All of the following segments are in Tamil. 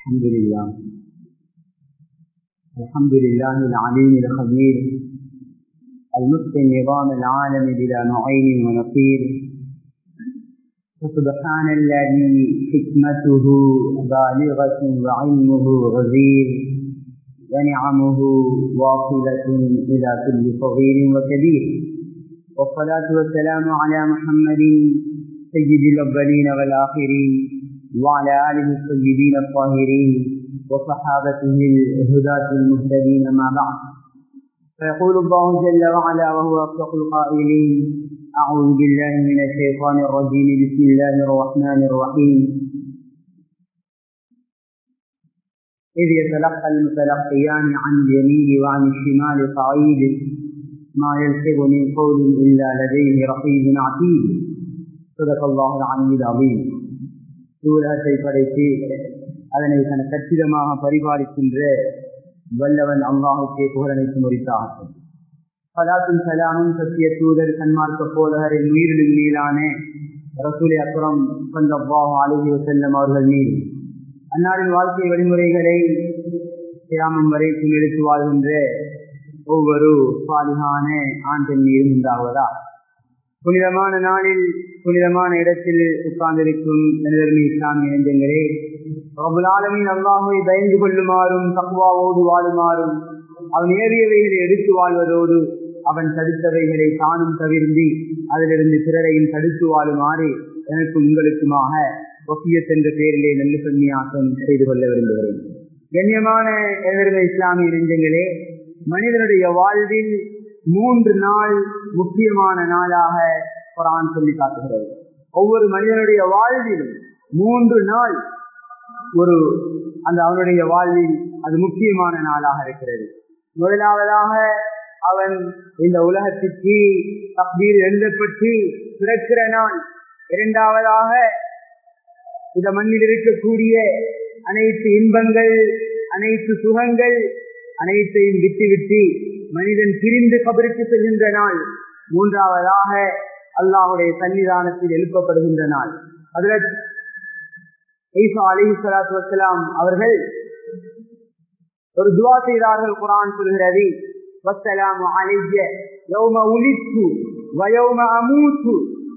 الحمد لله الحمد لله العليم الخبير المتقن نظام العالم بلا معين ونصير فسبحان الذي حكمته بالغة وعلمه غزير ونعمه واصلة إلى كل صغير وكبير والصلاة والسلام على محمد سيد الأولين والآخرين وعلى آله الطيبين الطاهرين وصحابته الهداة المهتدين ما بعد فيقول الله جل وعلا وهو أصدق القائلين أعوذ بالله من الشيطان الرجيم بسم الله الرحمن الرحيم إذ يتلقى المتلقيان عن اليمين وعن الشمال قعيد ما يلفظ من قول إلا لديه رقيب عتيد صدق الله العلي العظيم சூழகத்தை படைத்து அதனை தன கச்சிதமாக பரிபாலிக்கின்ற வல்லவன் அல்லாஹுக்கே புகழனைத்து முறித்தாகும் பலாத்தும் சலாமும் சத்திய தூதர் சன்மார்க்க போதகரின் உயிரிலும் மீதான ரசூலை அப்புறம் சந்தப்பாக அழகிய செல்லும் அவர்கள் மீது அன்னாரின் வாழ்க்கை வழிமுறைகளை கிராமம் வரைக்கும் எடுத்து வாழ்கின்ற ஒவ்வொரு பாலிகான ஆண்டின் மீதும் உண்டாவதா புனிதமான நாளில் புனிதமான இடத்தில் உட்கார்ந்திருக்கும் மனிதர்கள் இஸ்லாமிய நெஞ்சங்களே பிரபுலாலமின் அல்லாஹை பயந்து கொள்ளுமாறும் தக்குவாவோடு வாழுமாறும் அவன் ஏறியவைகளை எடுத்து வாழ்வதோடு அவன் தடுத்தவைகளை தானும் தவிர்ந்து அதிலிருந்து பிறரையும் தடுத்து வாழுமாறு எனக்கு உங்களுக்குமாக ஒப்பியத் என்ற பெயரிலே நல்ல சன்னியாசம் செய்து கொள்ள விரும்புகிறேன் கண்ணியமான எதிர்மை இஸ்லாமிய நெஞ்சங்களே மனிதனுடைய வாழ்வில் மூன்று நாள் முக்கியமான நாளாக குரான் சொல்லி காட்டுகிறது ஒவ்வொரு மனிதனுடைய வாழ்விலும் மூன்று நாள் ஒரு அந்த அவனுடைய வாழ்வில் அது முக்கியமான நாளாக இருக்கிறது முதலாவதாக அவன் இந்த உலகத்திற்கு தப்தீர் எழுதப்பட்டு பிறக்கிற நாள் இரண்டாவதாக இந்த மண்ணில் இருக்கக்கூடிய அனைத்து இன்பங்கள் அனைத்து சுகங்கள் அனைத்தையும் விட்டுவிட்டு மனிதன் பிரிந்து கபருக்கு செல்கின்ற நாள் மூன்றாவதாக அல்லாஹுடைய சன்னிதானத்தில் எழுப்பப்படுகின்ற நாள் அதில் ஈசா அலி சலாத்து வசலாம் அவர்கள் ஒரு துவா செய்தார்கள் குரான் சொல்கிறது வசலாம் அலைய யௌம உலித்து வயோம அமூத்து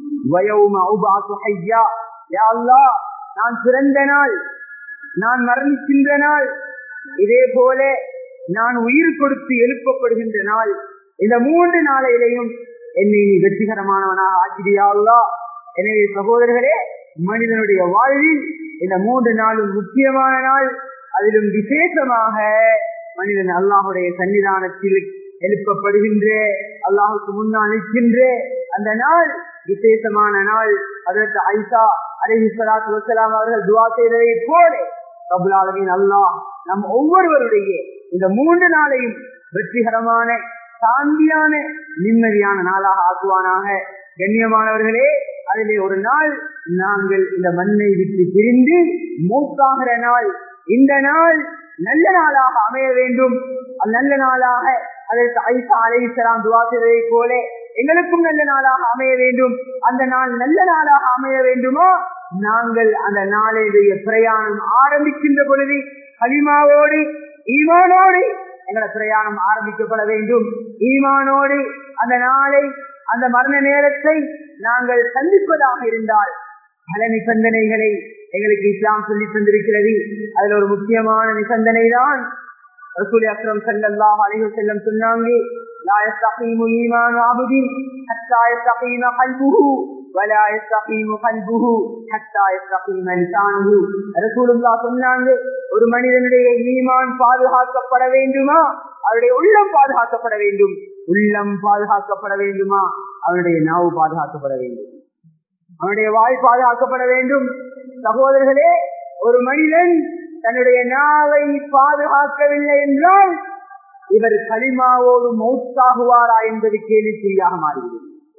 வயோம உபாசு ஹையா யா அல்லாஹ் நான் பிறந்த நாள் நான் மரணிக்கின்ற நாள் இதே போல நான் உயிர் கொடுத்து எழுப்பப்படுகின்ற நாள் இந்த மூன்று நாளையிலையும் என்னை நீ வெற்றிகரமானவனாக ஆக்கிரியாவுலா எனவே சகோதரர்களே மனிதனுடைய வாழ்வில் இந்த மூன்று நாளும் முக்கியமான நாள் அதிலும் விசேஷமாக மனிதன் அல்லாஹுடைய சன்னிதானத்தில் எழுப்பப்படுகின்ற அல்லாஹுக்கு முன்னால் நிற்கின்ற அந்த நாள் விசேஷமான நாள் அதற்கு ஐசா அலஹி சலாத்து வசலாம் அவர்கள் துவா செய்ததை போல கபுலாலமின் அல்லாஹ் நம் ஒவ்வொருவருடைய இந்த மூன்று நாளையும் வெற்றிகரமான சாந்தியான நிம்மதியான நாளாக ஆக்குவானாக கண்ணியமானவர்களே அதிலே ஒரு நாள் நாங்கள் இந்த மண்ணை விட்டு பிரிந்து மூக்காகிற நாள் இந்த நாள் நல்ல நாளாக அமைய வேண்டும் நல்ல நாளாக அதற்கு ஐசா அலைசலாம் துவா செய்வதை போல எங்களுக்கும் நல்ல நாளாக அமைய வேண்டும் அந்த நாள் நல்ல நாளாக அமைய வேண்டுமோ நாங்கள் அந்த நாளையுடைய பிரயாணம் ஆரம்பிக்கின்ற பொழுது களிமாவோடு ஈமானோடு எங்களோட பிரயாணம் ஆரம்பிக்கப்பட வேண்டும் ஈமானோடு அந்த நாளை அந்த மரண நேரத்தை நாங்கள் சந்திப்பதாக இருந்தால் பல நிபந்தனைகளை எங்களுக்கு இஸ்லாம் சொல்லி தந்திருக்கிறது அதுல ஒரு முக்கியமான நிபந்தனை தான் ரசூல் அக்ரம் சல்லாஹ் அலைஹி செல்லம் சொன்னாங்க لا يستقيم إيمان عبد حتى يستقيم قلبه ولا يستقيم قلبه حتى يستقيم لسانه رسول الله சொன்னாங்க ஒரு மனிதனுடைய ஈமான் பாதுகாக்கப்பட வேண்டுமா அவருடைய உள்ளம் பாதுகாக்கப்பட வேண்டும் உள்ளம் பாதுகாக்கப்பட வேண்டுமா அவனுடைய நாவு பாதுகாக்கப்பட வேண்டும் அவனுடைய வாய் பாதுகாக்கப்பட வேண்டும் சகோதரர்களே ஒரு மனிதன் தன்னுடைய நாவை பாதுகாக்கவில்லை என்றால் இவர் களிமாவோடு மௌத்தாகுவாரா என்பது கேள்விக்குறியாக மாறுகிறது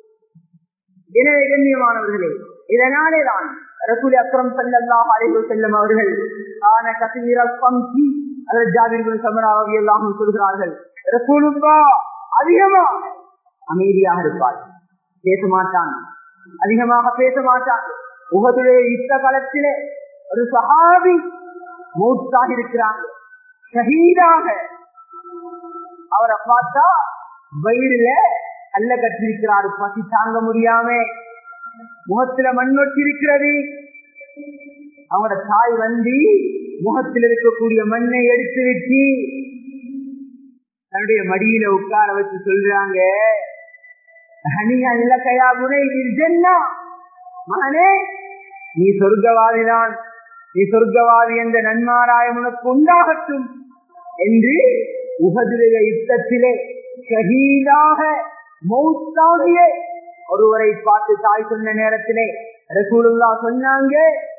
எனவே கண்ணியமானவர்களே இதனாலே தான் ரசூல் அக்ரம் சல்லாஹ் அலைஹு செல்லும் அவர்கள் ஆன கசீர பங்கி அல்லது ஜாபிர் சமராவி எல்லாம் சொல்கிறார்கள் ரசூலுல்லா அதிகமா அமைதியாக இருப்பார் பேச மாட்டான் அதிகமாக பேச மாட்டான் உகதுடைய யுத்த காலத்திலே ஒரு சஹாபி மூத்தாக இருக்கிறாங்க ஷஹீதாக அவரை பார்த்தா வயிறுல அல்ல கட்டிருக்கிறாரு பசி தாங்க முடியாம முகத்துல மண்ணொட்டி இருக்கிறது அவங்களோட தாய் வந்து முகத்தில் இருக்கக்கூடிய மண்ணை எடுத்து வச்சு தன்னுடைய மடியில உட்கார வச்சு சொல்றாங்க ஹனியா இல்லக்கையா முனை ஜென்னா மகனே நீ சொர்க்கவாதிதான் நீ சொர்க்கவாதி என்ற நன்மாராயம் உனக்கு உண்டாகட்டும் என்று உகதிரைய யுத்தத்திலே ஷஹீதாக மௌத்தாகிய ஒருவரை பார்த்து தாய் சொன்ன நேரத்திலே ரசூலுல்லா சொன்னாங்க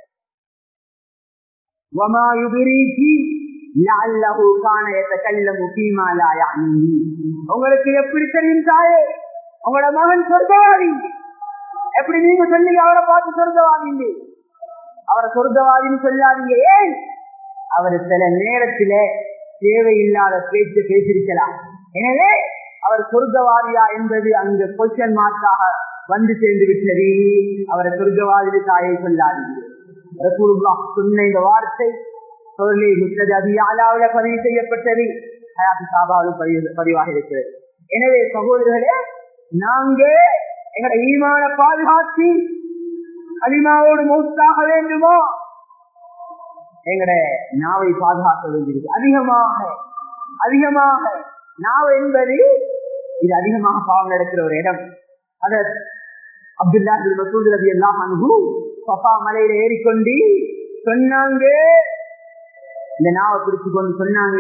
وما يدريك لعله كان يتكلم فيما لا يعنيه உங்களுக்கு எப்படி தெரியும் தாயே உங்களோட மகன் சொர்க்கவாதி எப்படி நீங்க சொன்னீங்க அவரை பார்த்து சொர்க்கவாதிங்க அவரை சொர்க்கவாதின்னு சொல்லாதீங்க ஏன் அவர் சில நேரத்தில தேவையில்லாத பேச்சு பேசியிருக்கலாம் எனவே அவர் சொர்க்கவாதியா என்பது அங்கு கொஸ்டின் மார்க்காக வந்து சேர்ந்து விட்டது அவரை சொர்க்கவாதி தாயை சொல்லாதீங்க ரசூலுல்லா சொன்ன இந்த வார்த்தை சொல்லி முத்தது அதிகாலாவில பதிவு செய்யப்பட்டது ஹயாத்து சாபாவிலும் பதிவு பதிவாக இருக்கிறது எனவே சகோதரர்களே நாங்க எங்களோட ஈமான பாதுகாத்து அலிமாவோடு மௌத்தாக வேண்டுமோ எங்கட நாவை பாதுகாக்க வேண்டியிருக்கு அதிகமாக அதிகமாக நாவு என்பது இது அதிகமாக பாவம் நடக்கிற ஒரு இடம் அத அப்துல்லா மசூத் ரவி எல்லாம் அனுகு பப்பா மலையில ஏறிக்கொண்டு சொன்னாங்க இந்த நாவை பிடிச்சு கொண்டு சொன்னாங்க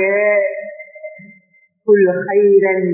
குல் ஹைரன்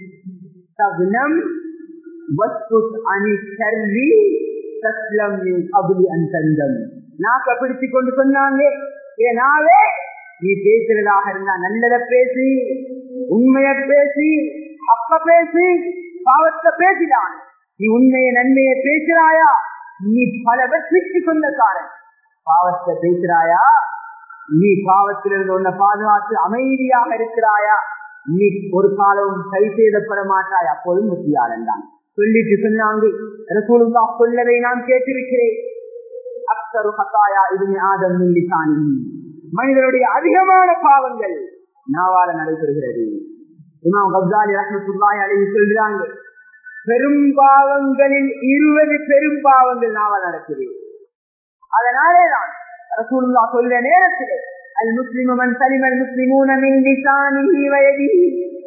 தகுனம் வஸ்துத் அணி சர்வி தஸ்லம் அபுலி அந்தந்தம் நாக்க பிடிச்சு கொண்டு சொன்னாங்க ஏ நாவே நீ பேசுறதாக இருந்தா நல்லத பேசி உண்மைய பேசி அப்ப பேசி பாவத்தை பேசினான் நீ உண்மைய நன்மையை பேசுறாயா நீ பல வெற்றிக்கு சொந்தக்காரன் பாவத்தை பேசுறாயா நீ பாவத்திலிருந்து உன்னை பாதுகாத்து அமைதியாக இருக்கிறாயா நீ ஒரு காலமும் கை செய்தப்பட மாட்டாய் அப்போதும் வெற்றியாளன் தான் சொல்லிட்டு சொன்னாங்க ரசூலுல்லா சொல்லதை நான் கேட்டிருக்கிறேன் அக்தரு ஹத்தாயா இது ஆதம் லிசானி மனிதனுடைய அதிகமான பாவங்கள் நாவால நடைபெறுகிறது இமாம் கப்தாலி ரஹமத்துல்லாஹி அலைஹி சொல்றாங்க பெரும் பாவங்களில் இருபது பெரும் பாவங்கள் நாவால் நடக்குது அதனாலேதான் ரசூலுல்லா சொல்ல நேரத்திலே அல் முஸ்லிமு மன் சலிமல் முஸ்லிமூன மின் லிசானிஹி வயதிஹி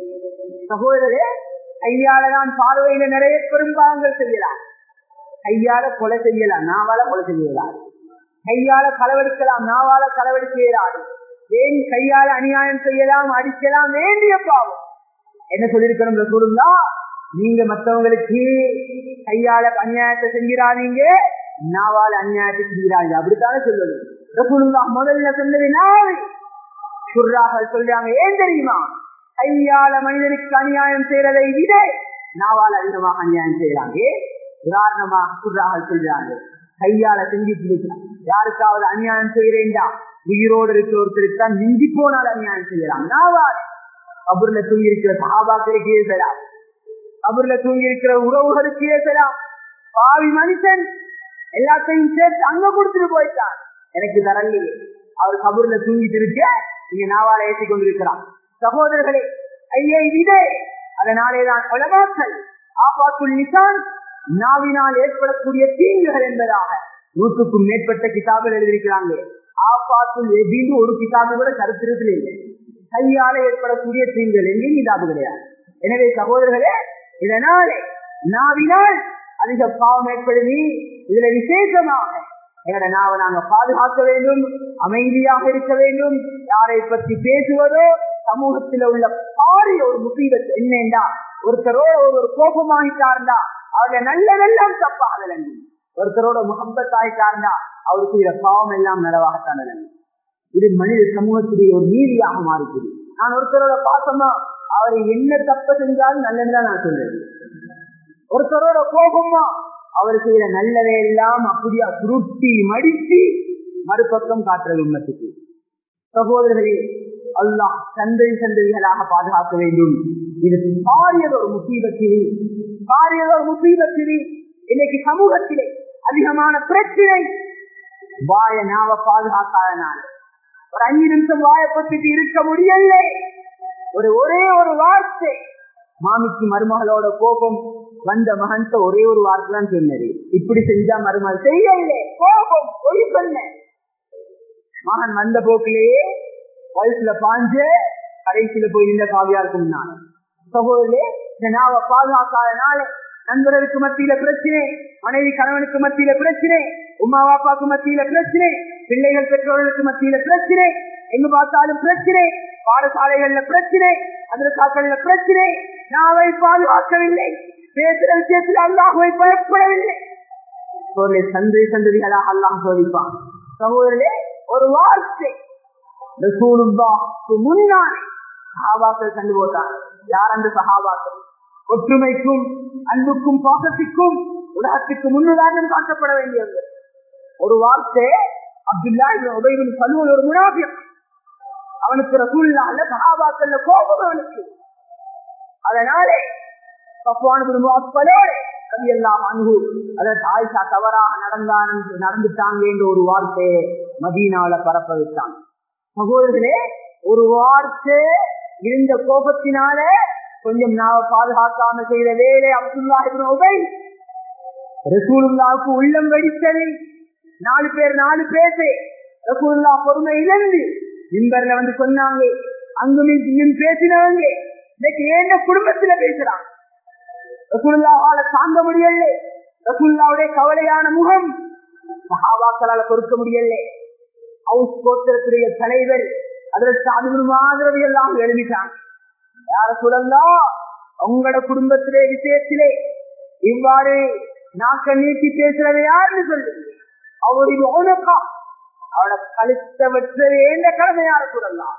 சகோதரரே கையால தான் பார்வையில நிறைய பெரும் பாவங்கள் செய்யலாம் கையால கொலை செய்யலாம் நாவால கொலை செய்யலாம் கையால களவெடுக்கலாம் நாவால களவெடுக்க இயலாது ஏன் கையால அநியாயம் செய்யலாம் அடிக்கலாம் வேண்டிய பாவம் என்ன சொல்லிருக்கணும் ரசூலுல்லா நீங்க மத்தவங்களுக்கு கையால அநியாயத்தை செஞ்சிடாதீங்க நாவால அநியாயத்தை செஞ்சிடாதீங்க அப்படித்தானே சொல்லணும் ரசூலுல்லா முதல்ல சொன்னது நாவை சுர்ராக சொல்றாங்க ஏன் தெரியுமா கையால மனிதனுக்கு அநியாயம் செய்யறதை விட நாவால் அதிகமாக அநியாயம் செய்யறாங்க உதாரணமாக சுர்ராக சொல்றாங்க கையால செஞ்சுட்டு இருக்கிறான் யாருக்காவது அநியாயம் செய்யறேன்டா உயிரோடு இருக்கிற ஒருத்தருக்கு தான் மிஞ்சி போனால் அநியாயம் செய்யலாம் நாவால் கபூர்ல தூங்கி இருக்கிற சகாபாக்களுக்கு ஏசலாம் கபூர்ல தூங்கி இருக்கிற உறவுகளுக்கு ஏசலாம் பாவி மனுஷன் எல்லாத்தையும் சேர்த்து அங்க கொடுத்துட்டு போயிட்டான் எனக்கு தரலையே அவர் கபூர்ல தூங்கிட்டு இருக்க நீங்க நாவால ஏற்றி கொண்டிருக்கிறான் சகோதரர்களே ஐயை விதே அதனாலேதான் உலமாக்கள் ஆபாத்துல் நிசான் நாவினால் ஏற்படக்கூடிய தீங்குகள் என்பதாக நூற்றுக்கும் மேற்பட்ட கிதாபில் எழுதியிருக்கிறாங்க ஆபாத்துல் எதின்னு ஒரு கிதாபு கூட கருத்திரத்தில் இல்லை கையால ஏற்படக்கூடிய தீங்குகள் எங்கேயும் கிதாபு கிடையாது எனவே சகோதரர்களே இதனாலே நாவினால் அதிக பாவம் ஏற்படுது இதுல விசேஷமாக எங்களோட நாவை நாங்க பாதுகாக்க வேண்டும் அமைதியாக இருக்க வேண்டும் யாரை பற்றி பேசுவதோ சமூகத்தில் உள்ள பாரிய ஒரு முசீபத் என்னண்டா ஒருத்தரோட ஒரு ஒரு கோபமாகிட்டார்ந்தா அவருடைய நல்லதெல்லாம் தப்பாக விளங்கும் ஒருத்தரோட முகம்பத் ஆகிட்டார்ந்தா அவருக்கு இத பாவம் எல்லாம் நலவாகத்தான் விளங்கும் இது மனித சமூகத்துடைய ஒரு நீதியாக மாறுகிறது நான் ஒருத்தரோட பாசமா அவரை என்ன தப்ப செஞ்சாலும் நல்லதுதான் நான் சொல்றேன் ஒருத்தரோட கோபமா அவர் செய்யற நல்லதை எல்லாம் அப்படியா சுருட்டி மடித்து மறுபக்கம் காட்டுறது உண்மத்துக்கு சகோதரர்களே அல்லாஹ் சந்ததி சந்ததிகளாக பாதுகாக்க வேண்டும் இது பாரியதொரு முசீபத்திரி பாரியதொரு முசீபத்திரி இன்னைக்கு சமூகத்திலே அதிகமான பிரச்சனை வாய நாவ பாதுகாக்காதனால ஒரு அஞ்சு நிமிஷம் வாயப்பட்டுட்டு இருக்க முடியல ஒரு ஒரே ஒரு வார்த்தை மாமிக்கு மருமகளோட கோபம் வந்த மகன்கிட்ட ஒரே ஒரு வார்த்தை தான் சொன்னது இப்படி செஞ்சா மருமகள் செய்யல கோபம் பொய் சொன்ன மகன் வந்த போக்கிலேயே வயசுல பாஞ்சு கடைசியில போய் நின்ற காவியா இருக்கும் நான் சகோதரே இந்த நாவ பாதுகாக்காதனால நண்பர்களுக்கு மத்தியில பிரச்சனை மனைவி கணவனுக்கு மத்தியில பிரச்சனை உமா பாப்பாக்கு மத்தியில பிரச்சனை பிள்ளைகள் பெற்றோர்களுக்கு மத்தியில பிரச்சனை எங்க பார்த்தாலும் பிரச்சனை பாடசாலைகள்ல பிரச்சனை அதற்காக்கள்ல பிரச்சனை நாவை பாதுகாக்கவில்லை பேசுற விஷயத்தில் அல்லாஹுவை பயப்படவில்லை ஒரு சந்தை சந்ததிகளாக அல்லாஹ் சோதிப்பான் சகோதரே ஒரு வார்த்தை முன்னாள் சஹாபாக்கள் கண்டு போட்டார் யார் அந்த சஹாபாக்கள் ஒற்றுமைக்கும் அன்புக்கும் பாசத்திற்கும் உலகத்துக்கு முன்னுதாரணம் காட்டப்பட வேண்டியது ஒரு வார்த்தை அப்துல்லா உபயோகம் சலுவல் ஒரு முனாபியம் அவனுக்கு ரசூல்லால சஹாபாக்கள்ல கோபம் அவனுக்கு அதனாலே ஆயிஷா தவறாக நடந்தான் நடந்துட்டாங்க என்ற ஒரு வார்த்தையை மதீனாவில பரப்ப வச்சாங்க சகோதரர்களே ஒரு வார்த்தை இருந்த கோபத்தினால கொஞ்சம் நாவ பாதுகாக்காம செய்த வேலை அப்துல்லா உபை ரசூலுல்லாவுக்கு உள்ளம் வெடித்தது நாலு பேர் நாலு பேசு ரசூலுல்லா பொறுமை இழந்து மிம்பர்ல வந்து சொன்னாங்க அங்கும் இங்கும் பேசினவங்க இன்னைக்கு ஏன் குடும்பத்துல பேசுறான் ரசூலுல்லாவால தாங்க முடியல ரசூல்லாவுடைய கவலையான முகம் சஹாபாக்களால பொறுக்க முடியல ஹவுஸ் கோத்திரத்துடைய தலைவர் அதற்கு அது மாதிரி எல்லாம் எழுதிட்டாங்க யார சொல்லலாம் உங்களோட குடும்பத்திலே விஷயத்திலே இவ்வாறு நாக்க நீட்டி பேசுறது யாருன்னு சொல்லுங்க அவருடைய ஓனக்கா அவட கழுத்த வெற்றது எந்த கடமை யார சொல்லலாம்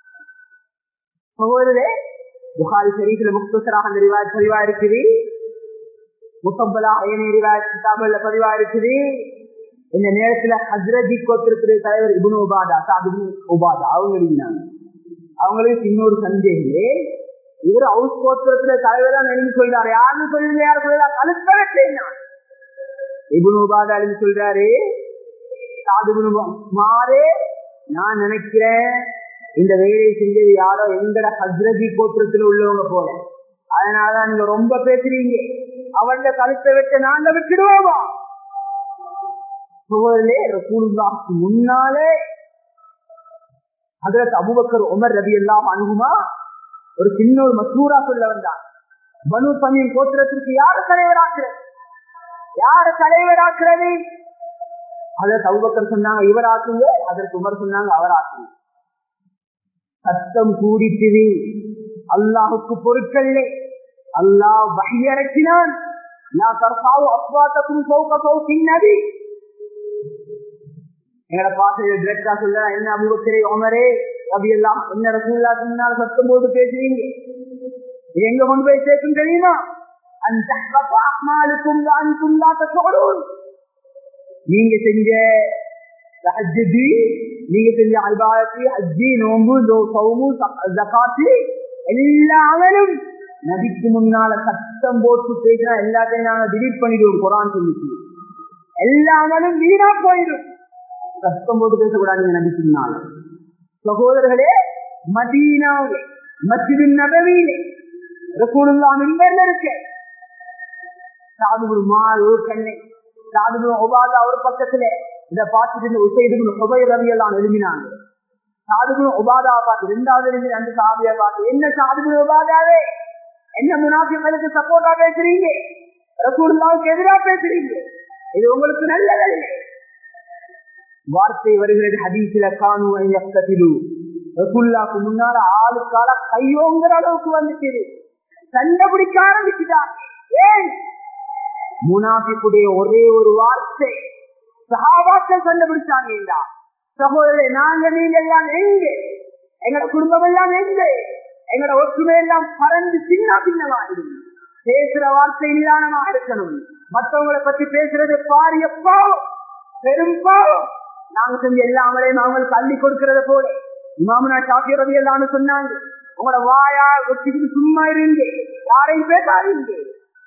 சகோதரே புகாரி ஷரீஃபில் முக்தசராக நிறைவா பதிவா இருக்குது முசம்பலா அயனேரிவா கிதாபுல பதிவா இருக்குது இந்த நேரத்துல ஹஜ்ரஜி கோத்திரத்துடைய தலைவர் இபுன் உபாதா சாது உபாதா அவங்க எழுதினாங்க அவங்களுக்கு இன்னொரு சந்தேகமே இவர் ஹவுஸ் கோத்திரத்துல தலைவர் தான் எழுதி சொல்றாரு யாருன்னு சொல்லுங்க யாரு சொல்லா கழுத்தவே இபுன் உபாதா எழுதி சொல்றாரு சாது மாறே நான் நினைக்கிறேன் இந்த வேலையை செஞ்சது யாரோ எங்கட ஹஜ்ரஜி கோத்திரத்தில் உள்ளவங்க போல அதனாலதான் நீங்க ரொம்ப பேசுறீங்க அவருடைய கழுத்தை வெட்ட நாங்க விட்டுடுவோமா முன்னாலே அதற்கு அபுபக்கர் உமர் ரவி எல்லாம் அணுகுமா ஒரு சின்ன ஒரு மசூரா சொல்ல வந்தார் பனு சமயம் கோத்திரத்திற்கு யாரு தலைவராக்குறது யாரு தலைவராக்குறது அதற்கு அபுபக்கர் சொன்னாங்க இவர் ஆக்குங்க அதற்கு உமர் சொன்னாங்க அவர் ஆக்குங்க சத்தம் கூடிட்டுது அல்லாஹுக்கு பொருட்கள் அல்லாஹ் வகையறக்கினான் நான் தற்காவு அப்பாத்தக்கும் சௌக்க சௌக்கின் நபி எங்கட பாசையில டிரெக்டா சொல்ல என்ன அபுபக்கரே உமரே அப்படி எல்லாம் என்ன ரசூல்லா சொன்னால் சத்தம் போட்டு பேசுறீங்க இது எங்க கொண்டு போய் சேர்க்கும் தெரியுமா அந்த அமாலுக்கும் அன்கும் தான் நீங்க செஞ்ச ஹஜ்ஜி நீங்க செஞ்ச அல்பாயத்தி ஹஜ்ஜி நோம்பு சௌமு ஜகாத்தி எல்லா அமலும் நபிக்கு முன்னால சத்தம் போட்டு பேசினா எல்லாத்தையும் நாங்க டிலீட் பண்ணிடுவோம் குரான் சொல்லிச்சு எல்லா அமலும் வீணா போயிடும் சத்தம் போட்டு பேசக்கூடாது நபிக்கு முன்னால சகோதரர்களே மதீனாவிலே மஸ்ஜிது நபவியிலே ரசூலுல்லா மிம்பர்ல இருக்க சாதுபுர் மால் ஒரு கண்ணை சாதுபுர் ஒபாதா ஒரு பக்கத்துல இத பார்த்துட்டு உசைது உபய ரவி எல்லாம் எழுதினாங்க சாதுபுர் ஒபாதாவை பார்த்து ரெண்டாவது எழுதி ரெண்டு சாதியா பார்த்து என்ன சாதுபுர் ஒபாதாவே என்ன முனாஃபிகளுக்கு சப்போர்ட்டா பேசுறீங்க ரசூலுல்லாவுக்கு எதிராக பேசுறீங்க இது உங்களுக்கு நல்லதல்ல வார்த்தை வருகிறது ஹதீசில காணு ரசூல்லாக்கு முன்னால ஆளுக்கால கையோங்கிற அளவுக்கு வந்துச்சு சண்டை பிடிக்க ஆரம்பிச்சுட்டாங்க ஏன் முனாஃபிக்குடைய ஒரே ஒரு வார்த்தை சகாபாக்கள் கண்டுபிடிச்சாங்க சகோதரே நாங்க நீங்க எல்லாம் எங்க எங்களோட குடும்பம் எல்லாம் எங்க எங்களோட ஒற்றுமை எல்லாம் பறந்து சின்ன பின்னமாயிடும் பேசுற வார்த்தை நிதானமா இருக்கணும் மற்றவங்களை பத்தி பேசுறது பாரிய பாவம் பெரும் பாவம் நாங்க செஞ்ச எல்லா அமலையும் அவங்களுக்கு அள்ளி கொடுக்கறத போல இமாமனா ஷாஃபி ரவி எல்லாம்னு சொன்னாங்க உங்களோட வாயா வச்சுக்கிட்டு சும்மா இருங்க யாரையும் பேசாதீங்க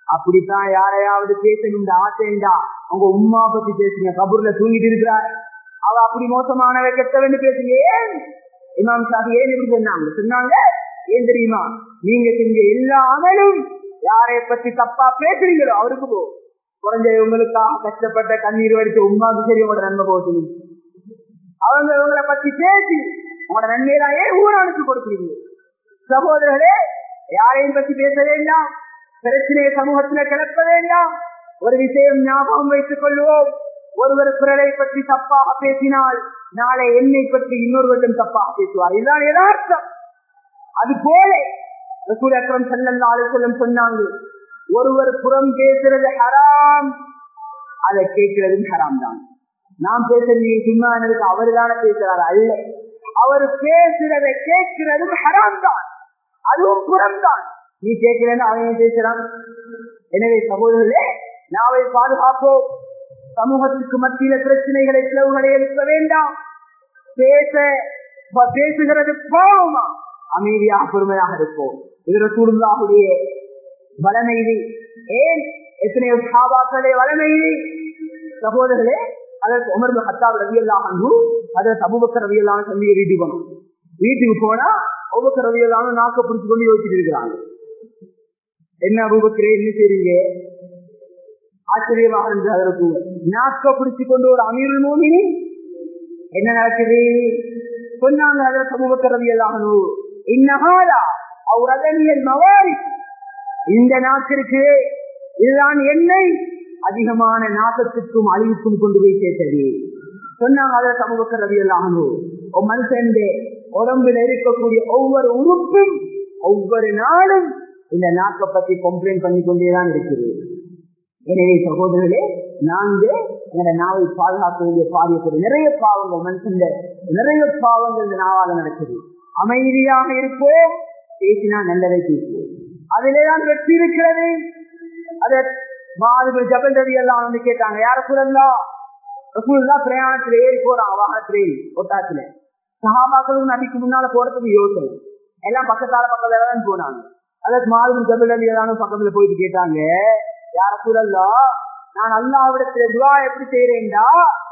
அப்படித்தான் யாரையாவது பேசணும் ஆசைண்டா உங்க உமா பத்தி பேசுங்க கபூர்ல தூங்கிட்டு இருக்கிறார் அவ அப்படி மோசமானவ கெட்டவன்னு பேசுங்க ஏன் இமாம் ஷாஃபி ஏன் இப்படி சொன்னாங்க சொன்னாங்க ஏன் தெரியுமா நீங்க செஞ்ச எல்லா அமலும் யாரை பத்தி தப்பா பேசுறீங்களோ அவருக்கு போ குறைஞ்ச இவங்களுக்காக கஷ்டப்பட்ட கண்ணீர் வடிச்ச உமாக்கு சரி உங்களோட நன்மை போகுது அவங்க இவங்களை பத்தி பேசி உங்களோட நன்மையெல்லாம் ஏன் ஊரானுக்கு கொடுக்குறீங்க சகோதரர்களே யாரையும் பத்தி பேச வேண்டாம் பிரச்சனையை சமூகத்துல கிளப்ப வேண்டாம் ஒரு விஷயம் ஞாபகம் வைத்துக் கொள்வோம் ஒருவர் பிறரை பற்றி தப்பாக பேசினால் நாளை என்னை பற்றி இன்னொருவரிடம் தப்பாக பேசுவார் இதுதான் யதார்த்தம் அது போல ரசூல் அக்ரம் செல்லல்லா அலுவலம் சொன்னாங்க ஒருவர் புறம் பேசுறது ஹராம் அதை கேட்கிறதும் ஹராம் தான் நாம் பேசுறது சும்மா எனக்கு அவரு தானே பேசுறாரு அல்ல அவர் பேசுறதை கேட்கிறதும் ஹராம் தான் அதுவும் புறம் தான் நீ கேட்கிறேன்னு அவன் பேசுறான் எனவே சகோதரர்களே நாவை பாதுகாப்போம் சமூகத்திற்கு மத்தியில பிரச்சனைகளை பிளவுகளை எழுப்ப வேண்டாம் பேச பேசுகிறது பாவமா அமைதியாக பொறுமையாக இருப்போம் இது ரசூலுல்லாஹுடைய வளமை இது ஏன் எத்தனையோ சாபாக்களே வளமை இது சகோதரர்களே அதற்கு உமர் ஹத்தாப் ரவி எல்லாம் அன்பு அதற்கு அபுபக்கர் ரவி எல்லாம் சொல்லி வீட்டுக்கு போனோம் வீட்டுக்கு போனா அபுபக்கர் ரவி எல்லாம் நாக்க பிடிச்சு கொண்டு யோசிச்சுட்டு இருக்கிறாங்க என்ன அபுபக்கரே என்ன செய்றீங்க ஆச்சரியமாக இருந்தது அதற்கு நாக்க பிடிச்சு கொண்டு ஒரு அமீருள் மோமினி என்ன நடக்குது சொன்னாங்க அதற்கு அபுபக்கர் ரவி எல்லாம் இன்னஹாலா அவர் அதனியல் மவாரி இந்த நாக்கிற்கு இதுதான் எண்ணெய் அதிகமான நாசத்துக்கும் அழிவுக்கும் கொண்டு போய் சேர்த்தது சொன்னாங்க அதை சமூக ரவி எல்லாம் மனுஷன் உடம்புல இருக்கக்கூடிய ஒவ்வொரு உறுப்பும் ஒவ்வொரு நாளும் இந்த நாக்கை பத்தி கம்ப்ளைண்ட் பண்ணி கொண்டேதான் இருக்குது எனவே சகோதரர்களே நாங்க எங்க நாவை பாதுகாக்க வேண்டிய பாதியக்கூடிய நிறைய பாவங்கள் மனுஷன் நிறைய பாவங்கள் இந்த நாவால நடக்குது அமைதியாக இருப்போம் பேசினா நல்லதை பேசுவோம் அதிலேதான் வெற்றி இருக்கிறது அதை மாதிரி ஜபல் ரவி எல்லாம் வந்து கேட்டாங்க யார சொல்லலாம் ரசூல்லா பிரயாணத்துல ஏறி போறாங்க வாகனத்துல ஏறி ஒட்டாத்துல சகாபாக்களும் நபிக்கு முன்னால போறதுக்கு யோசனை எல்லாம் பக்கத்தால பக்கத்துல தான் போனாங்க அதற்கு மாதிரி ஜபல் ரவி எல்லாம் பக்கத்துல போயிட்டு கேட்டாங்க யார சொல்லலாம் நான் அல்லாவிடத்துல துவா எப்படி செய்யறேன்டா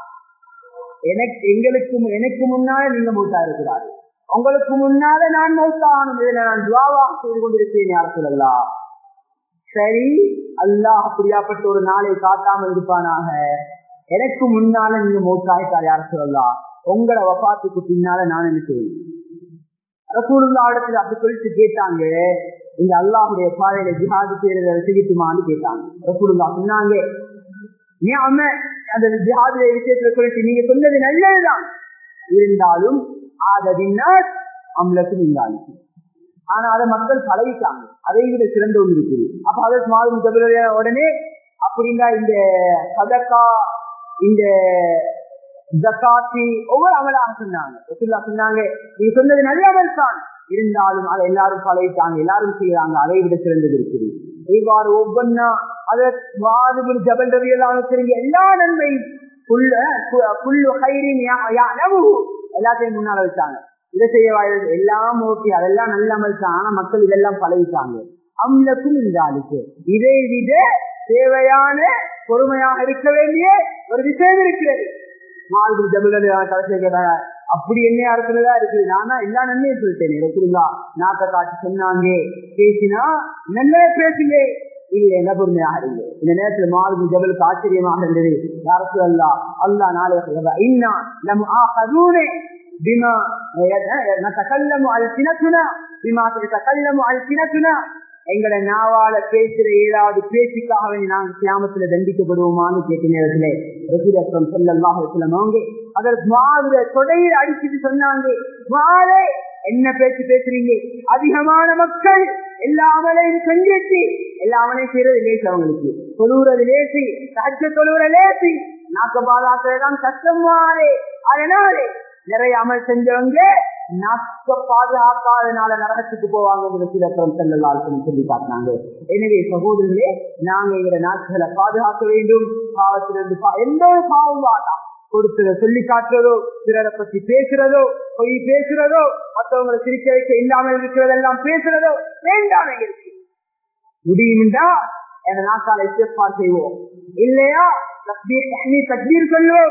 எனக்கு எங்களுக்கு எனக்கு முன்னால நீங்க மூத்தா இருக்கிறாரு உங்களுக்கு முன்னால நான் மௌத்தானும் இதுல நான் துவாவாக செய்து கொண்டிருக்கேன் யார சொல்லலாம் சரி அல்லாஹ் அப்படியாப்பட்ட ஒரு நாளை காட்டாமல் இருப்பானாக எனக்கு முன்னால நீங்க மௌத்தாயிட்டார் யார சொல்லலாம் உங்களை வபாத்துக்கு பின்னால நான் என்ன செய்வேன் ரசூலுல்லா இடத்துல அப்படி சொல்லிட்டு கேட்டாங்க இந்த அல்லாஹுடைய பாதையில ஜிஹாது செய்யறத செய்யட்டுமான்னு கேட்டாங்க ரசூலுல்லா சொன்னாங்க நீ அம்ம அந்த ஜிஹாது விஷயத்துல சொல்லிட்டு நீங்க சொன்னது நல்லதுதான் இருந்தாலும் ஆதவினார் அம்லக்கும் இருந்தாலும் ஆனா அதை மக்கள் பழகிட்டாங்க அதை விட சிறந்த ஒன்று இருக்குது அப்ப அதை மாதம் தவிர உடனே அப்படின்னா இந்த சதக்கா இந்த ஜக்காத்தி ஒவ்வொரு அமலாக சொன்னாங்க ரசூல்லா சொன்னாங்க நீங்க சொன்னது நல்ல அமல் தான் இருந்தாலும் அதை எல்லாரும் பழகிட்டாங்க எல்லாரும் செய்யறாங்க அதை விட சிறந்தது இருக்குது இவ்வாறு ஒவ்வொன்னா அதை வாதுபுல் ஜபல் ரவி எல்லாம் தெரிஞ்ச எல்லா நன்மையும் புல்லு ஹைரின் எல்லாத்தையும் முன்னால வச்சாங்க இதை செய்ய வாய்ப்பு எல்லாம் ஓகே அதெல்லாம் நல்ல அமல் தான் ஆனா மக்கள் இதெல்லாம் பழகிட்டாங்க அம்லக்கும் இந்த ஆளுக்கு இதை விட தேவையான பொறுமையாக இருக்க வேண்டிய ஒரு விஷயம் இருக்கிறது மால்பு ஜபுல கடைசியை கேட்டாங்க அப்படி என்ன அர்த்ததா இருக்குது நானா எல்லா நன்மையும் சொல்லிட்டேன் இருக்குங்களா நாக்க காட்டு சொன்னாங்க பேசினா நல்ல பேசுங்க இல்ல என்ன பொறுமையாக இருங்க இந்த நேரத்துல மால்பு ஜபலுக்கு ஆச்சரியமாக இருந்தது யாருக்கு அல்லா அல்லா நாளை இன்னா நம் ஆகதூனே بما نتكلم ألسنتنا بما تتكلم ألسنتنا எங்கட நாவால பேசுற ஏழாவது பேச்சுக்காக நாங்க கிராமத்துல தண்டிக்கப்படுவோமான்னு கேட்ட நேரத்துல ரசூலம் செல்லல்லாஹ் அவங்க அதற்கு மாதிரி தொடையில் அடிச்சுட்டு சொன்னாங்க மாறே என்ன பேச்சு பேசுறீங்க அதிகமான மக்கள் எல்லா அமலையும் செஞ்சிட்டு எல்லா அமலையும் செய்யறது லேசி அவங்களுக்கு தொழுவுறது லேசி சச்ச தொழுவுற லேசி நாக்க பாதாக்குறதுதான் கஷ்டமாறே அதனாலே நிறைய அமல் செஞ்சவங்க நாக்க பாதுகாக்காதனால நரகத்துக்கு போவாங்க சிலப்புறம் செல்லலாம் சொல்லி காட்டினாங்க எனவே சகோதரர்களே நாங்க எங்க நாட்களை பாதுகாக்க வேண்டும் பாவத்திலிருந்து எந்த ஒரு பாவம் வாழலாம் கொடுத்தத சொல்லி காட்டுறதோ பிறரை பத்தி பேசுறதோ பொய் பேசுறதோ மற்றவங்களை சிரிக்க வைக்க இல்லாமல் இருக்கிறதெல்லாம் பேசுறதோ வேண்டாம் இருக்கு முடியும்டா என நாக்கால இஸ்திஃபார் செய்வோம் இல்லையா தக்பீர் சொல்லுவோம்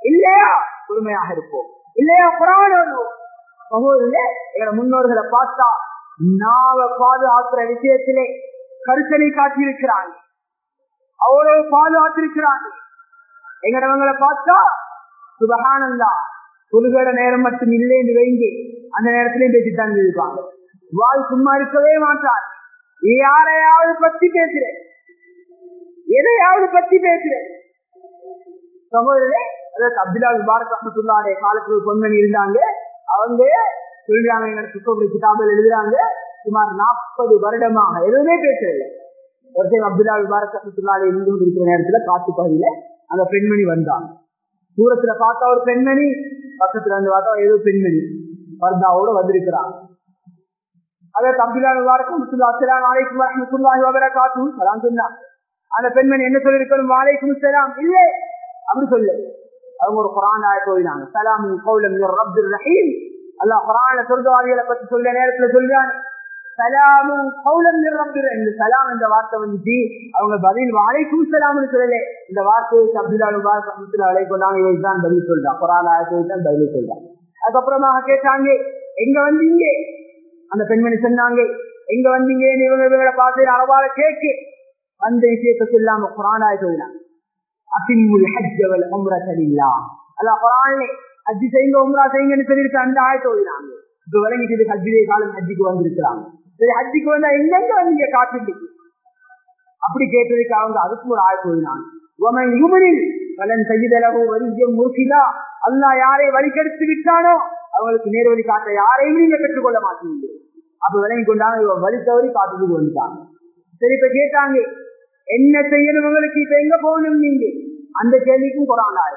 இல்லையா பொறுமையாக இருப்போம் இல்லையா குரான் ஓதுவோம் சகோதரர்களே எங்க முன்னோர்களை பார்த்தா நாவ பாதுகாக்கிற விஷயத்திலே கருத்தனை காட்டியிருக்கிறாங்க அவ்வளவு பாதுகாத்திருக்கிறாங்க எங்கடவங்களை பார்த்தா சுபகானந்தா தொழுகிற நேரம் மட்டும் இல்லைன்னு வைங்க அந்த நேரத்திலையும் பேசித்தான் இருப்பாங்க வாய் சும்மா இருக்கவே மாட்டார் யாரையாவது பத்தி பேசுறேன் எதையாவது பத்தி பேசுறேன் சகோதரே அதாவது அப்துல்லா முபாரக் அஹமத்துல்லாடைய காலத்துல பொன்மணி இருந்தாங்க அவங்க சொல்றாங்க எங்க சுத்தபுரி கிதாபில் எழுதுறாங்க சுமார் நாற்பது வருடமாக எதுவுமே பேசல ஒருத்தர் அப்துல்லா முபாரக் அஹமத்துல்லாடைய இருந்து கொண்டிருக்கிற நேரத்துல காட்டு பகுதியில அந்த பெண்மணி வந்தாங்க தூரத்துல பார்த்தா ஒரு பெண்மணி பக்கத்துல வந்து பார்த்தா ஏதோ பெண்மணி பர்தாவோட வந்திருக்கிறாங்க அதாவது அப்துல்லா முபாரக் அஹமத்துல்லா அஸ்லாம் வலைக்கும் வரமத்துல்லாஹி வபரகாத்தும் சலாம் சொன்னாங்க அந்த பெண்மணி என்ன சொல்லிருக்கணும் வாழைக்கும் சலாம் இல்லை அப்படி சொல்லு அவங்க ஒரு குரான் ஆயத்தை ஓதினாங்க சலாமு கௌலம் ரப்துல் ரஹீம் அல்லாஹ் குரான்ல சொர்க்கவாதிகளை பத்தி சொல்ற நேரத்துல சொல்றாங்க சலாமு கௌலம் ரப்துல் இந்த சலாம் இந்த வார்த்தை வந்துச்சு அவங்க பதில் வாழைக்கும் சலாம்னு சொல்லல இந்த வார்த்தையை அப்துல்லா முபாரக் அஹமத்துல்லா அலை கொண்டாங்க இவங்க தான் பதில் சொல்றான் குரான் ஆயத்தை தான் பதில் சொல்றான் அதுக்கப்புறமாக கேட்டாங்க எங்க வந்தீங்க அந்த பெண்மணி சொன்னாங்க எங்க வந்தீங்க இவங்க இவங்களை பார்த்து அளவால கேக்கு அந்த விஷயத்தை சொல்லாம குரானாய சொல்லினாங்க அசிமுல் ஹஜ்ஜவல் உம்ரதலில்லா அல்லாஹ் குரான்ல ஹஜ் செய்யுங்க உம்ரா செய்யுங்கன்னு சொல்லியிருக்க அந்த ஆயத்தை ஓதினாங்க இப்ப விளங்கிட்டு ஹஜ்ஜிலே காலம் ஹஜ்ஜிக்கு வந்திருக்கிறாங்க சரி ஹஜ்ஜிக்கு வந்தா எங்கெங்க வந்தீங்க காட்டுக்கு அப்படி கேட்டதுக்கு அவங்க அதுக்கு ஒரு ஆயத்தை ஓதினாங்க உமன் யுமனில் பலன் செய்தளவு வரிஜம் முருகிலா அல்லா யாரை வழிகெடுத்து விட்டானோ அவங்களுக்கு நேர்வழி காட்ட யாரையும் நீங்க பெற்றுக்கொள்ள மாட்டீங்க அப்ப விளங்கி கொண்டாங்க இவன் வழி தவறி காட்டுக்கு வந்துட்டாங்க சரி இப்ப கேட்டாங்க என்ன செய்யணும் உங்களுக்கு இப்ப எங்க போகணும் நீங்க அந்த கேள்விக்கும் குரானாரு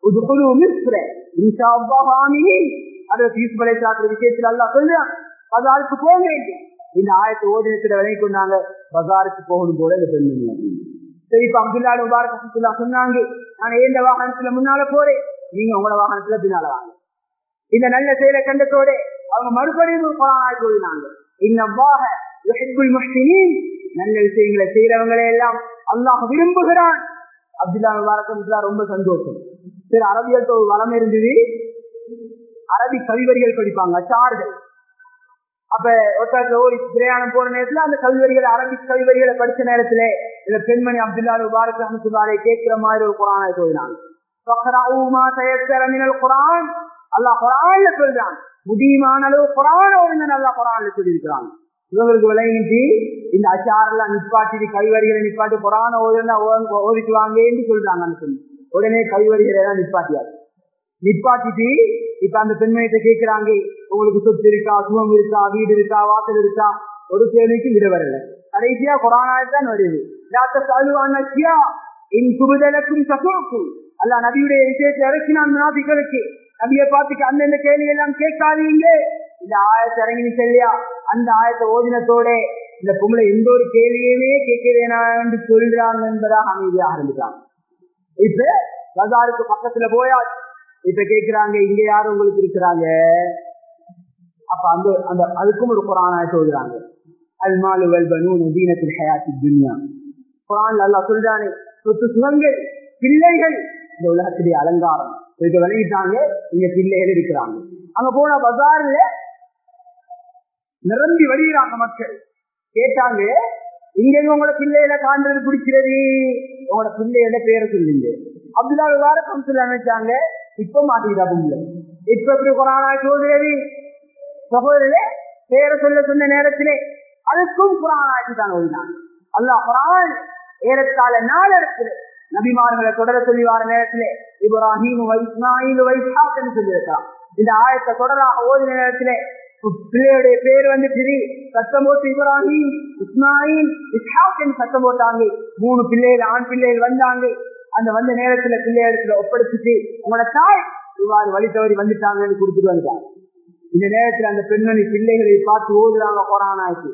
விஷயத்துல அல்லா சொல்றான் பஜாருக்கு போக வேண்டும் இந்த ஆயத்தை ஓதினத்துல விலை கொண்டாங்க பஜாருக்கு போகணும் போல இந்த பெண்மணி சரி இப்ப அப்துல்லா முபாரக் அப்துல்லா சொன்னாங்க நான் எந்த வாகனத்துல முன்னால போறேன் நீங்க உங்களோட வாகனத்துல பின்னால வாங்க இந்த நல்ல செயலை கண்டத்தோட அவங்க மறுபடியும் ஒரு குரானாய் கூறினாங்க இன்னவாக நல்ல விஷயங்களை செய்யறவங்களை எல்லாம் அல்லாஹ் விரும்புகிறான் அப்துல்லா முபாரக் ரொம்ப சந்தோஷம் சரி அரபியல் ஒரு வளம் இருந்தது அரபி கவிவரிகள் படிப்பாங்க அச்சார்கள் அப்ப ஒருத்தர் ஒரு பிரயாணம் போன நேரத்துல அந்த கவிவரிகளை அரபி கவிவரிகளை படிச்ச நேரத்துல இந்த பெண்மணி அப்துல்லா முபாரக் அஹமத்துல்லாரை கேட்கிற மாதிரி ஒரு குரானை சொல்லினாங்க குரான் அல்லாஹ் குரான்ல சொல்றான் முடியுமான அளவு குரான ஒழுங்க நல்லா குரான்ல சொல்லியிருக்கிறாங்க இவங்களுக்கு விளங்கிட்டு இந்த அச்சாரெல்லாம் நிப்பாட்டி கைவரிகளை நிப்பாட்டி புறான ஓதுனா ஓதிக்குவாங்கன்னு சொல்றாங்க சொல்லி உடனே கைவரிகளை எல்லாம் நிப்பாட்டியாரு நிப்பாட்டிட்டு இப்ப அந்த பெண்மணியத்தை கேட்கிறாங்க உங்களுக்கு சொத்து இருக்கா சுகம் இருக்கா வீடு இருக்கா வாசல் இருக்கா ஒரு கேள்விக்கு விட வரல கடைசியா கொரோனாத்தான் வருது டாக்டர் சாலுவானியா என் குபுதலுக்கும் சசோக்கும் அல்ல நபியுடைய விஷயத்தை இறக்கினான் முனாபிகளுக்கு நபியை பார்த்துட்டு அந்தந்த கேள்வி எல்லாம் கேட்காதீங்க இந்த ஆயத்தை இறங்கி செல்லியா அந்த ஆயத்தை ஓதினத்தோட இந்த பொம்பளை எந்த ஒரு கேள்வியுமே கேட்கிறேனா என்று சொல்றாங்க என்பதாக அமைதியாக ஆரம்பிக்கிறாங்க இப்ப பஜாருக்கு பக்கத்துல போயா இப்ப கேக்குறாங்க இங்க யாரும் உங்களுக்கு இருக்கிறாங்க அப்ப அந்த அந்த அதுக்கும் ஒரு குரான சொல்றாங்க அல்மாலு வல்பனு நதீனத்தில் ஹயாத்தி துன்யா குரான் அல்லா சொல்றானே சொத்து சுகங்கள் பிள்ளைகள் இந்த உலகத்துடைய அலங்காரம் இதுக்கு விளங்கிட்டாங்க இங்க பிள்ளைகள் இருக்கிறாங்க அங்க போன பஜார்ல நிரம்பி வருகிறாங்க மக்கள் கேட்டாங்க இங்க உங்களோட பிள்ளைகளை காண்றது பிடிக்கிறது உங்களோட பிள்ளையோட பேரை சொல்லுங்க அப்துல்லா வார கம்சல் நினைச்சாங்க இப்ப மாட்டிக்கிட்டா பொங்கல் இப்ப எப்படி கொரோனா சோதரி சகோதரே பேரை சொல்ல சொன்ன நேரத்திலே அதுக்கும் குரான் ஆக்கிட்டாங்க ஓடினாங்க அல்லாஹ் குரான் ஏறத்தாழ நாலு இடத்துல நபிமார்களை தொடர சொல்லி வர நேரத்திலே இப்ராஹிம் இஸ்மாயில் வைசாப்னு சொல்லியிருக்கிறான் இந்த ஆயத்தை தொடராக ஓதின நேரத்திலே பிள்ளையுடைய பேர் வந்து திரி சத்தம் போட்டு இப்ராஹிம் இஸ்மாயில் இஸ்ஹாக் சத்தம் போட்டாங்க மூணு பிள்ளைகள் ஆண் பிள்ளைகள் வந்தாங்க அந்த வந்த நேரத்துல பிள்ளையிடத்துல ஒப்படைச்சிட்டு உங்களோட தாய் இவ்வாறு வழி தவறி வந்துட்டாங்கன்னு கொடுத்துட்டு வந்துட்டாங்க இந்த நேரத்துல அந்த பெண்மணி பிள்ளைகளை பார்த்து ஓதுறாங்க கொரோனாக்கு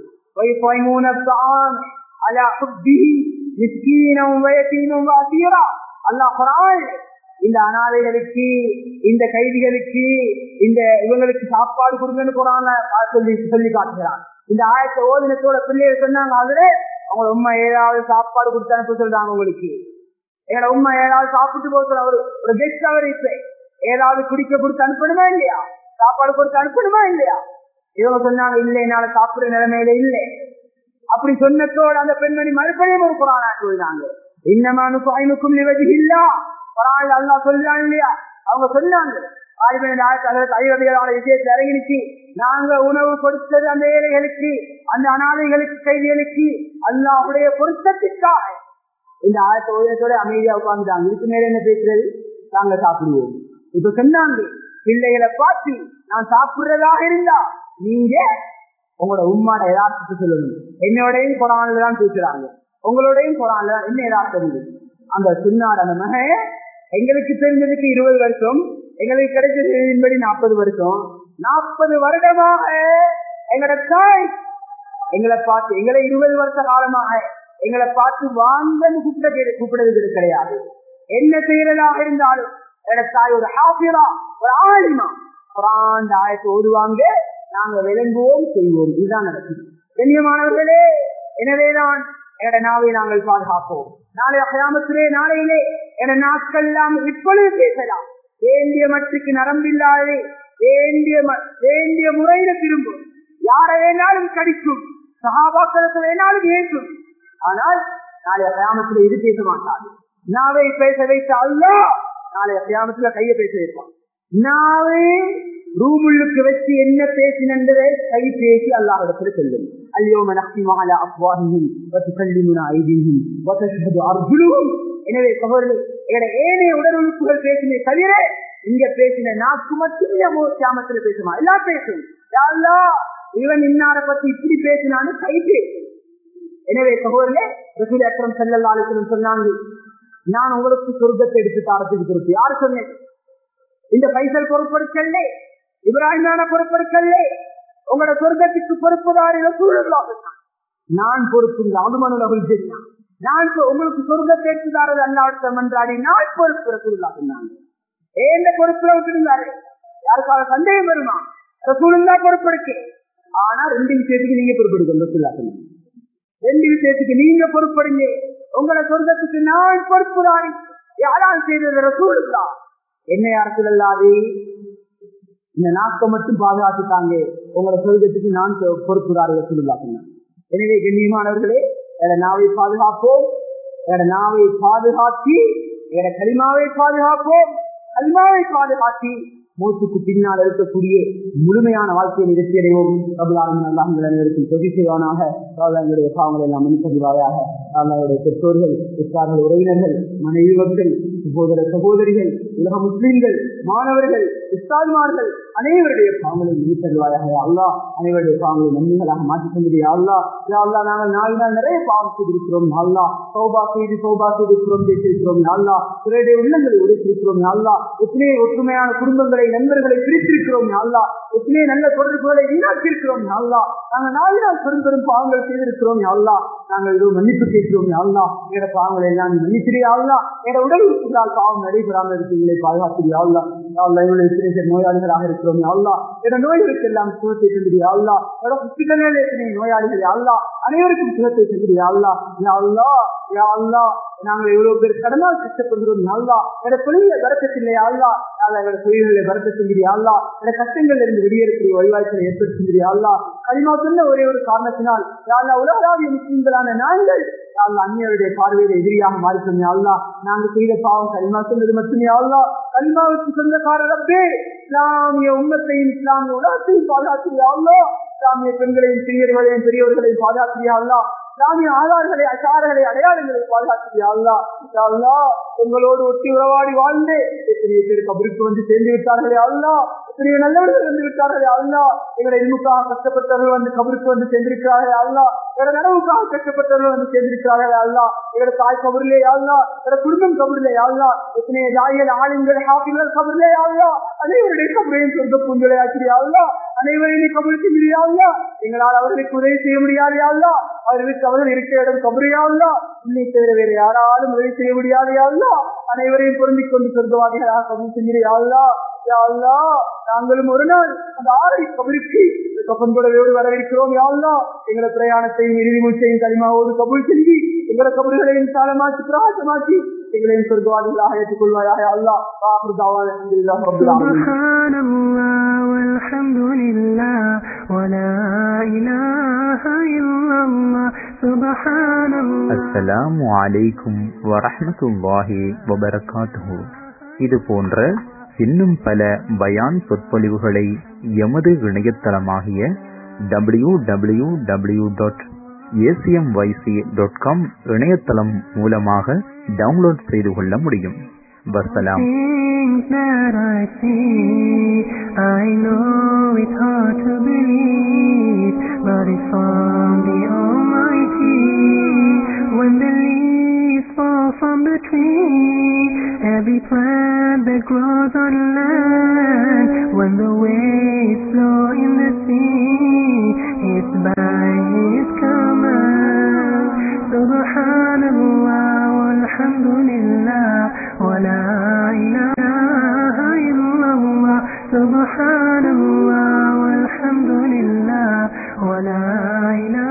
இந்த அனாதைகளுக்கு இந்த கைதிகளுக்கு இந்த இவங்களுக்கு சாப்பாடு கொடுங்கன்னு குரான சொல்லி சொல்லி காட்டுகிறான் இந்த ஆயத்தை ஓதினத்தோட பிள்ளைகள் சொன்னாங்க அதுல அவங்க உண்மை ஏதாவது சாப்பாடு கொடுத்து அனுப்ப சொல்றாங்க உங்களுக்கு எங்களோட உண்மை ஏதாவது சாப்பிட்டு போகிற ஒரு ஒரு கெஸ்ட் அவர் இப்ப ஏதாவது குடிக்க கொடுத்து அனுப்பணுமா இல்லையா சாப்பாடு கொடுத்து அனுப்பணுமா இல்லையா இவங்க சொன்னாங்க இல்லை என்னால சாப்பிடுற நிலைமையில இல்லை அப்படி சொன்னதோடு அந்த பெண்மணி மறுபடியும் ஒரு குரான் ஆக்குவினாங்க இன்னமானு பாய்னுக்கும் நிவதி இல்லா குரான் அல்லா சொல்றான் இல்லையா அவங்க சொன்னாங்க விஷயத்தில் இறங்கினுச்சு நாங்க உணவு கொடுத்தது அந்த ஏழைகளுக்கு அந்த அனாதைகளுக்கு கைதிகளுக்கு அல்லாவுடைய பொருத்தத்திற்காக இந்த ஆயத்த ஓயத்தோட அமைதியா உட்கார்ந்துட்டாங்க இதுக்கு மேல என்ன பேசுறது நாங்க சாப்பிடுவோம் இப்ப சொன்னாங்க பிள்ளைகளை பார்த்து நான் சாப்பிடுறதாக இருந்தா நீங்க உங்களோட உம்மாட யதார்த்தத்தை சொல்லணும் என்னோடையும் குரான்ல தான் பேசுறாங்க உங்களோடையும் குரான்ல என்ன யதார்த்தம் அந்த சுண்ணாட அந்த மகன் எங்களுக்கு தெரிஞ்சதுக்கு இருபது வருஷம் எங்களுக்கு கிடைச்சது நாற்பது வருஷம் நாற்பது வருடமாக எங்களோட தாய் எங்களை பார்த்து எங்களை இருபது வருஷ காலமாக எங்களை பார்த்து வாங்கன்னு கூப்பிட கூப்பிடுறது கிடையாது என்ன செய்யறதாக இருந்தாலும் என்னோட தாய் ஒரு ஹாஃபிரா ஒரு ஆலிமா குரான் ஆயத்தை ஓடுவாங்க நாங்க விளங்குவோம் செய்வோம் இதுதான் நடக்குது கண்ணியமானவர்களே எனவேதான் என்னோட நாவை நாங்கள் பாதுகாப்போம் நாளை அகயாமத்திலே நாளையிலே என நாட்கள் எல்லாம் இப்பொழுது பேசலாம் வேண்டிய மட்டுக்கு நரம்பில்லாதே வேண்டிய வேண்டிய முறையில திரும்பும் யாரை வேணாலும் கடிக்கும் சகாபாக்களுக்கு வேணாலும் ஏற்றும் ஆனால் நாளைய கயாமத்தில் இது பேச மாட்டாது நாவை பேச வைத்த அல்லா நாளைய கயாமத்துல கைய பேச வைப்பான் நாவே ரூமுள்ளுக்கு வச்சு என்ன பேசினதை கை பேசி அல்லாஹிடத்துல சொல்லும் اليوم نختم على افواههم وتكلمنا ايديهم وتشهد ارجلهم எனவே சகோதரர்களே எங்கட ஏனைய உடல் உறுப்புகள் பேசினே தவிர இங்க பேசின நாக்கு மட்டுமே கியாமத்துல பேசுமா எல்லாம் பேசும் இவன் இன்னார பத்தி இப்படி பேசினான்னு கை பேசும் எனவே சகோதரர்களே ரசூல் அக்ரம் செல்லல்லாலும் சொன்னாங்க நான் உங்களுக்கு சொர்க்கத்தை எடுத்து தாரத்துக்கு பொறுப்பு யாரு சொன்னேன் இந்த பைசல் பொறுப்பெடுக்கல்ல இப்ராஹிமான பொறுப்பெடுக்கல்ல உங்களோட சொர்க்கத்துக்கு பொறுப்புதாரி நான் பொறுப்பு அதுமனுலகுல் தெரியும் நான் உங்களுக்கு சொர்க்கத்தை எடுத்துதாரது அல்லாட்டம் என்றாடி நான் பொறுப்பு ரசூல்லா சொன்னாங்க ஏந்த பொறுப்புல விட்டுருந்தாரு யாருக்காக சந்தேகம் வருமா ரசூலுல்லா பொறுப்பெடுக்க ஆனா ரெண்டு விஷயத்துக்கு நீங்க பொறுப்பெடுக்கணும் ரசூல்லா சொன்னாங்க ரெண்டு விஷயத்துக்கு நீங்க பொறுப்படுங்க உங்களை சொர்க்கத்துக்கு நான் பொறுப்புதாரி யாரால் செய்தது ரசூலுல்லா என்ன யார் சொல்லலாது இந்த நாக்கை மட்டும் பாதுகாத்துட்டாங்க உங்களை சொர்க்கத்துக்கு நான் பொறுப்புதாரி ரசூலுல்லா சொன்னாங்க எனவே கண்ணியமானவர்களே என நாவை பாதுகாப்போம் என நாவை பாதுகாத்தி என களிமாவை பாதுகாப்போம் களிமாவை பாதுகாத்தி மூச்சுக்கு பின்னால் இருக்கக்கூடிய முழுமையான வாழ்க்கையை நிறுத்தி அடைவோம் அனைவருக்கும் தொகை செய்வானாக எங்களுடைய பாவங்களை எல்லாம் மன்னிப்பதிவாயாக அவர்களுடைய பெற்றோர்கள் உற்றார்கள் உறவினர்கள் மனைவி மக்கள் சகோதர சகோதரிகள் உலக முஸ்லிம்கள் மாணவர்கள் உஸ்தாதுமார்கள் அனைவருடைய பாவங்களை மன்னிப்பதிவாயாக அல்லா அனைவருடைய பாவங்களை நன்மைகளாக மாற்றிக் கொண்டது அல்லா அல்லா நாங்கள் நாலு நாள் நிறைய பாவம் செய்திருக்கிறோம் அல்லா சௌபா செய்து சௌபா செய்திருக்கிறோம் பேசியிருக்கிறோம் அல்லா பிறருடைய உள்ளங்களை உடைத்திருக்கிறோம் அல்லா எத்தனையோ ஒற்றுமையான குடும்பங்களை நண்பர்களை பிரித்திருக்கிறோம் அல்லா எத்தனையோ நல்ல தொடர்புகளை வீணாக்கியிருக்கிறோம் அல்லா நாங்கள் நாலு நாள் பெரும் பெரும் பாவங்கள் செய்திருக்கிறோம் அல்லா நாங்கள் ஏதோ மன்னிப்பு கேட்கிறோம் அல்லா எட பாவங்களை எல்லாம் மன்னிச்சிரியா அல்லா எட உடல் உறுப்புகளால் பாவம் நடைபெறாமல் இருக்கிறீங்களே பாதுகாத்திரியா அல்லா இவ்வளவு எத்தனை பேர் நோயாளிகளாக இருக்கிறோம் அல்லா எட நோய்களுக்கு எல்லாம் சுகத்தை தந்திரியா அல்லா எட ஹாஸ்பிட்டலில் எத்தனை நோயாளிகள் அல்லா அனைவருக்கும் சுகத்தை தந்திரியா அல்லா அல்லா யா அல்லா நாங்கள் எவ்வளவு பேர் கடனால் கஷ்டப்படுகிறோம் அல்லா எட தொழில வரக்கத்தில்லை அல்லா எங்களோட தொழில்களை வரக்க செஞ்சிரியா அல்லா எட கஷ்டங்கள்ல இருந்து வெளியேறக்கூடிய வழிவாய்ப்பை ஏற்படுத்தி செஞ்சிரியா அல்லா கரிமா சொன்ன ஒரே ஒரு காரணத்தினால் யாழ்லா உலகளாவிய முஸ்லிம்களான நாங்கள் யாழ்லா அந்நியருடைய பார்வையில எதிரியாக மாறிக்கொண்டே அல்லா நாங்கள் செய்த பாவம் கரிமா சொன்னது மட்டுமே அல்லா கரிமாவுக்கு சொந்தக்காரரப்பே இஸ்லாமிய உண்மத்தையும் இஸ்லாமிய உலகத்தையும் பாதுகாத்திரியா அல்லா இஸ்லாமிய பெண்களையும் சிறியர்களையும் பெரியவர்களையும் பாதுகாத்திரியா அல்லா இஸ்லாமிய ஆதாரங்களை அசாரங்களை அடையாளங்களை பாதுகாத்திரியா அல்லா அல்லா எங்களோடு ஒட்டி உறவாடி வாழ்ந்து எத்தனையோ பேர் கபருக்கு வந்து சேர்ந்து விட்டார்களே அல்லா எத்தனையோ நல்லவர்கள் வந்து விட்டார்களே அல்லா எங்களை இன்முக்காக கஷ்டப்பட்டவர்கள் வந்து கபருக்கு வந்து சேர்ந்திருக்கிறார்களே அல்லா வேற நனவுக்காக கஷ்டப்பட்டவர்கள் வந்து சேர்ந்திருக்கிறார்களே அல்லா எங்களோட தாய் கபரிலே அல்லா எங்களோட குடும்பம் கபரிலே அல்லா எத்தனையோ ஜாகியல் ஆளுங்கள் ஹாஃபிகள் கபரிலே அல்லா அனைவருடைய கபரையும் சொந்த பூஞ்சலை ஆக்கிறியா அல்லா அனைவரையும் கபல் செஞ்சிரியா அல்லா எங்களால் அவர்களுக்கு உதவி செய்ய முடியாது அல்லா அவர்களுக்கு அவர்கள் இருக்க இடம் கபரியா அல்லா இன்னை தவிர வேற யாராலும் உதவி செய்ய முடியாது அல்லா அனைவரையும் பொருந்திக் கொண்டு சொந்தவாதிகளாக கபல் செஞ்சிரியா அல்லா யாழ்லா நாங்களும் ஒரு நாள் அந்த ஆறை கபருக்கு கப்பன்படவோடு வரவிருக்கிறோம் யாழ்லா எங்களை பிரயாணத்தையும் இறுதி மூச்சையும் களிமாவோடு கபூல் செஞ்சு எங்களை கபறுகளையும் சாலமாக்கி பிரகாசமாக்கி எங்களையும் சொர்க்கவாதிகளாக ஏற்றுக்கொள்வாயாக அல்லாஹ் ஆஹிர் தஅவானா அல்ஹம்துலில்லாஹி ரப்பில் ஆலமீன் سبحان الله والحمد لله ولا إله إلا الله سبحان الله அஸ்ஸலாமு அலைக்கும் வரஹ்மத்துல்லாஹி வபரகாத்துஹு இது போன்ற இன்னும் பல பயான் சொற்பொழிவுகளை எமது இணையதளமாகிய W W W dot A C M Y C dot com இணையதளம் மூலமாக டவுன்லோட் செய்து கொள்ள முடியும் வசலாம் Things that I see, I know it's hard to believe, but it's from the Almighty. When the leaves fall from the tree, every plant that grows on land, when the waves flow in the sea, it's by His command. Subhanallah, walhamdulillah, wa la ilaha illallah. Subhanallah, walhamdulillah, wa la ilaha